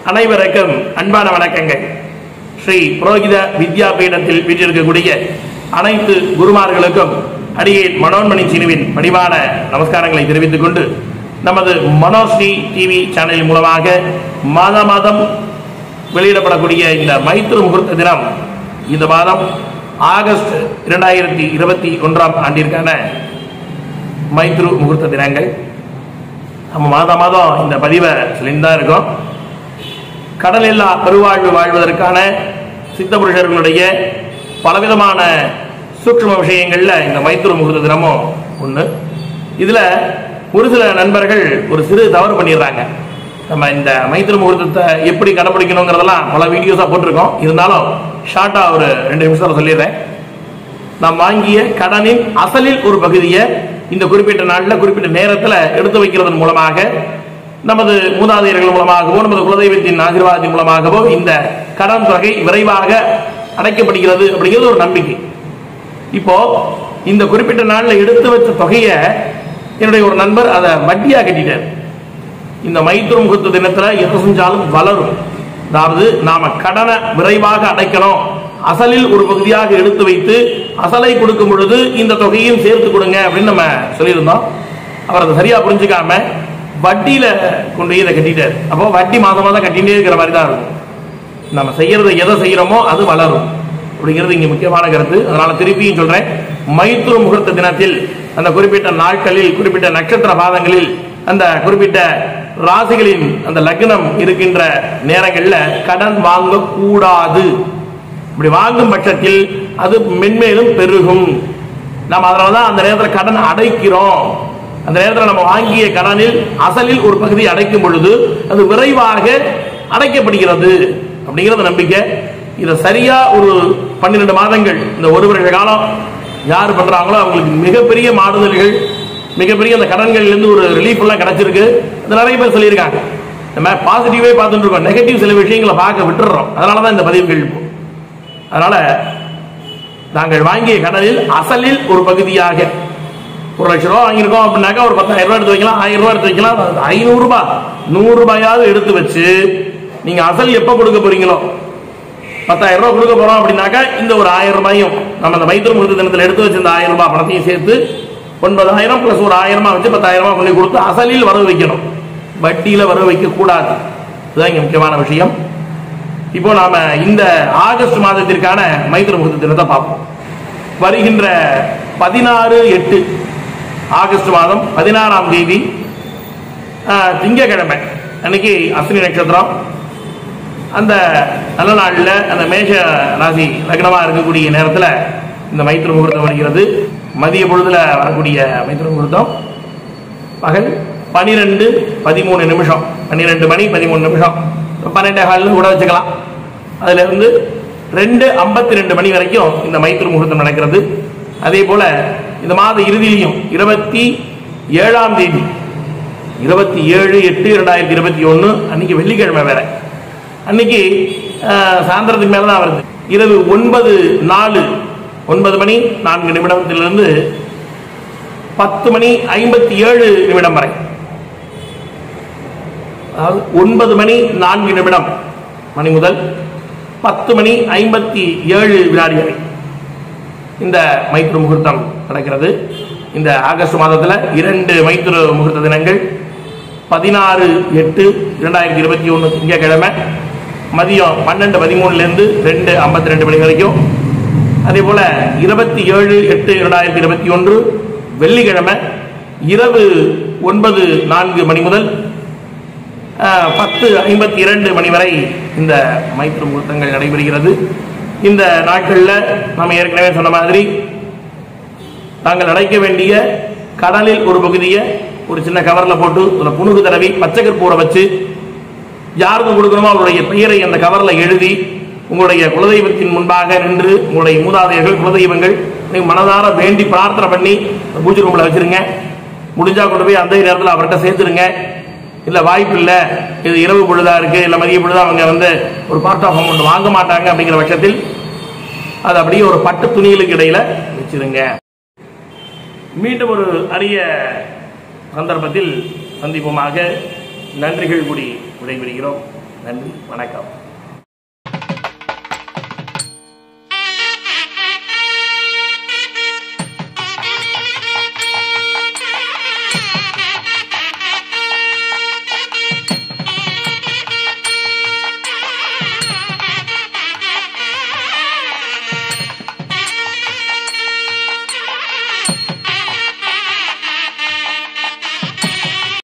அனைவருக்கும் அன்பான வணக்கங்கள் ஸ்ரீ புரோகித வித்யா பீடத்தில் வீற்றிருக்கக்கூடிய அனைத்து குருமார்களுக்கும் அடியே மனோன்மணி சினுவின் பணிவான நமஸ்காரங்களை தெரிவித்துக் கொண்டு நமது மனோஸ்ரீ டிவி சேனல் மூலமாக மாத மாதம் வெளியிடப்படக்கூடிய இந்த மைத்ரு முகூர்த்த தினம் இந்த மாதம் ஆகஸ்ட் இரண்டாயிரத்தி இருபத்தி ஒன்றாம் ஆண்டிற்கான மைத்ரு முகூர்த்த தினங்கள் நம்ம மாதம் மாதம் இந்த பதிவை சொல்லிட்டு தான் இருக்கோம் கடல் இல்லா பெருவாழ்வு வாழ்வதற்கான சித்த புருஷர்களுடைய பலவிதமான சூக்ஷ்ம விஷயங்கள்ல இந்த மைத்ரு முகூர்த்த தினமும் ஒன்று இதுல ஒரு சில நண்பர்கள் ஒரு சிறு தவறு பண்ணிடுறாங்க நம்ம இந்த மைத்ரு முகூர்த்தத்தை எப்படி கடைபிடிக்கணுங்கிறதெல்லாம் பல வீடியோஸாக போட்டிருக்கோம் இருந்தாலும் ஷார்ட்டாக ஒரு ரெண்டு நிமிஷத்தில் சொல்லிடுறேன் நாம் வாங்கிய கடனின் அசலில் ஒரு பகுதியை இந்த குறிப்பிட்ட நாளில் குறிப்பிட்ட நேரத்தில் எடுத்து வைக்கிறதன் மூலமாக நமது மூதாதையர்கள் மூலமாகவோ நமது குலதெய்வத்தின் ஆசீர்வாதத்தின் மூலமாகவோ இந்த கடன் தொகை விரைவாக அடைக்கப்படுகிறது அப்படிங்கிறது ஒரு நம்பிக்கை இப்போ இந்த குறிப்பிட்ட நாளில் எடுத்து வச்ச தொகையை என்னுடைய ஒரு நண்பர் அதை வட்டியா கட்டிட்டார் இந்த மைத்ரு முகூர்த்த தினத்துல எதை செஞ்சாலும் வளரும் அதாவது நாம கடனை விரைவாக அடைக்கணும் அசலில் ஒரு பகுதியாக எடுத்து வைத்து அசலை கொடுக்கும் பொழுது இந்த தொகையும் சேர்த்து கொடுங்க அப்படின்னு நம்ம சொல்லியிருந்தோம் அவர் அதை சரியா புரிஞ்சுக்காம வட்டியில கொண்டு போய் இதை கட்டிட்டார் அப்போ வட்டி மாதம் மாதம் கட்டிகிட்டே இருக்கிற மாதிரி தான் இருக்கும் நம்ம செய்யறதை எதை செய்யறோமோ அது வளரும் அப்படிங்கிறது இங்க முக்கியமான கருத்து அதனால திருப்பியும் சொல்றேன் மைத்ரு முகூர்த்த தினத்தில் அந்த குறிப்பிட்ட நாட்களில் குறிப்பிட்ட நட்சத்திர பாதங்களில் அந்த குறிப்பிட்ட ராசிகளின் அந்த லக்னம் இருக்கின்ற நேரங்கள்ல கடன் வாங்க கூடாது இப்படி வாங்கும் பட்சத்தில் அது மென்மேலும் பெருகும் நம்ம அதனாலதான் அந்த நேரத்தில் கடன் அடைக்கிறோம் அந்த நேரத்தில் நம்ம வாங்கிய கடனில் அசலில் ஒரு பகுதி அடைக்கும் பொழுது அது விரைவாக அடைக்கப்படுகிறது அப்படிங்கிறது நம்பிக்கை இதை சரியா ஒரு பன்னிரெண்டு மாதங்கள் இந்த ஒரு வருஷ காலம் யார் பண்றாங்களோ அவங்களுக்கு மிகப்பெரிய மாறுதல்கள் மிகப்பெரிய அந்த கடன்கள்ல இருந்து ஒரு ரிலீஃப் எல்லாம் கிடைச்சிருக்கு அது நிறைய பேர் சொல்லியிருக்காங்க நம்ம பாசிட்டிவே பார்த்துட்டு இருக்கோம் நெகட்டிவ் சில விஷயங்களை பார்க்க விட்டுறோம் அதனால தான் இந்த பதிவுகள் இப்போ அதனால நாங்கள் வாங்கிய கடனில் அசலில் ஒரு பகுதியாக ஒரு லட்ச ரூபா வாங்கியிருக்கோம் அப்படின்னாக்கா ஒரு பத்தாயிரம் ரூபாய் எடுத்து வைக்கலாம் ஆயிரம் ரூபாய் எடுத்து வைக்கலாம் ஐநூறு ரூபாய் நூறு ரூபாயாவது எடுத்து வச்சு நீங்க அசல் எப்ப கொடுக்க போறீங்களோ பத்தாயிரம் ரூபாய் கொடுக்க போறோம் அப்படின்னாக்கா இந்த ஒரு ஆயிரம் ரூபாயும் நம்ம அந்த மைத்திர முகூர்த்த தினத்தில் எடுத்து வச்சு இந்த ஆயிரம் ரூபாய் பணத்தையும் சேர்த்து ஒன்பதாயிரம் பிளஸ் ஒரு ஆயிரமா வச்சு பத்தாயிரம் ரூபாய் கொண்டு கொடுத்து அசலில் வரவு வைக்கணும் வட்டியில வரவு வைக்க கூடாது இதுதான் இங்க முக்கியமான விஷயம் இப்போ நாம இந்த ஆகஸ்ட் மாதத்திற்கான மைத்திர முகூர்த்த தினத்தை பார்ப்போம் வருகின்ற பதினாறு எட்டு ஆகஸ்ட் மாதம் பதினாறாம் தேதி ஆஹ், திங்கட்கிழமை அன்னைக்கு அஸ்வினி நட்சத்திரம் அந்த நல்ல நாளில் அந்த மேஷ ராசி லக்னமாக இருக்கக்கூடிய நேரத்தில் இந்த மைத்திர முகூர்த்தம் வருகிறது மதிய பொழுதுல வரக்கூடிய மைத்திர முகூர்த்தம் பகல் பனிரெண்டு பதிமூணு நிமிஷம் பன்னிரெண்டு மணி பதிமூணு நிமிஷம் பன்னெண்டே காலில் கூட வச்சுக்கலாம் அதுல இருந்து ரெண்டு ஐம்பத்தி ரெண்டு மணி வரைக்கும் இந்த மைத்திரு முகூர்த்தம் நடக்கிறது அதே போல இந்த மாத இறுதியிலையும் இருபத்தி ஏழாம் தேதி இருபத்தி ஏழு எட்டு இரண்டாயிரத்தி இருபத்தி ஒன்று அன்னைக்கு வெள்ளிக்கிழமை வேற அன்னைக்கு ஆஹ், சாயந்தரத்துக்கு மேல தான் வருது இரவு ஒன்பது நாலு ஒன்பது மணி நான்கு நிமிடத்திலிருந்து பத்து மணி ஐம்பத்தி ஏழு நிமிடம் வரை அதாவது ஒன்பது மணி நான்கு நிமிடம் மணி முதல் பத்து மணி ஐம்பத்தி ஏழு வினாடி வரை இந்த மைத்ரு முகூர்த்தம் நடக்கிறது இந்த ஆகஸ்ட் மாதத்தில் இரண்டு மைத்ரு முகூர்த்த தினங்கள் பதினாறு எட்டு இரண்டாயிரத்தி இருபத்தி ஒன்று திங்கக்கிழமை மதியம் பன்னெண்டு பதிமூணுலேருந்து ரெண்டு ஐம்பத்தி ரெண்டு மணி வரைக்கும் அதே போல இருபத்தி ஏழு எட்டு இரண்டாயிரத்தி இருபத்தி ஒன்று வெள்ளிக்கிழமை இரவு ஒன்பது நான்கு மணி முதல் ஆஹ், பத்து ஐம்பத்தி இரண்டு மணி வரை இந்த மைத்ரு முகூர்த்தங்கள் நடைபெறுகிறது இந்த நாட்களில் நம்ம ஏற்கனவே சொன்ன மாதிரி தாங்கள் அடைக்க வேண்டிய கடலில் ஒரு பகுதியை ஒரு சின்ன கவர்ல போட்டு ஒரு புணுகு தடவி பச்சை கற்பூரை வச்சு யாருக்கு கொடுக்கணுமோ அவருடைய பெயரை அந்த கவர்ல எழுதி உங்களுடைய குலதெய்வத்தின் முன்பாக நின்று உங்களுடைய மூதாதையர்கள் குலதெய்வங்கள் நீங்க மனதார வேண்டி பிரார்த்தனை பண்ணி அந்த பூஜை ரூம்ல வச்சிருங்க முடிஞ்சா கொண்டு போய் அந்த நேரத்தில் அவர்கிட்ட சேர்த்துருங்க இல்ல வாய்ப்பு இல்ல இது இரவு பொழுதா இருக்கு இல்ல மதிய பொழுதா அவங்க வந்து ஒரு பார்ட் ஆஃப் அமௌண்ட் வாங்க மாட்டாங்க அப்படிங்கிற பட்சத்தில் அது அப்படியே ஒரு பட்டு துணிகளுக்கு இடையில வச்சிருங்க மீண்டும் ஒரு அரிய சந்தர்ப்பத்தில் சந்திப்போமாக நன்றிகள் கூடி விடைபெறுகிறோம் நன்றி வணக்கம்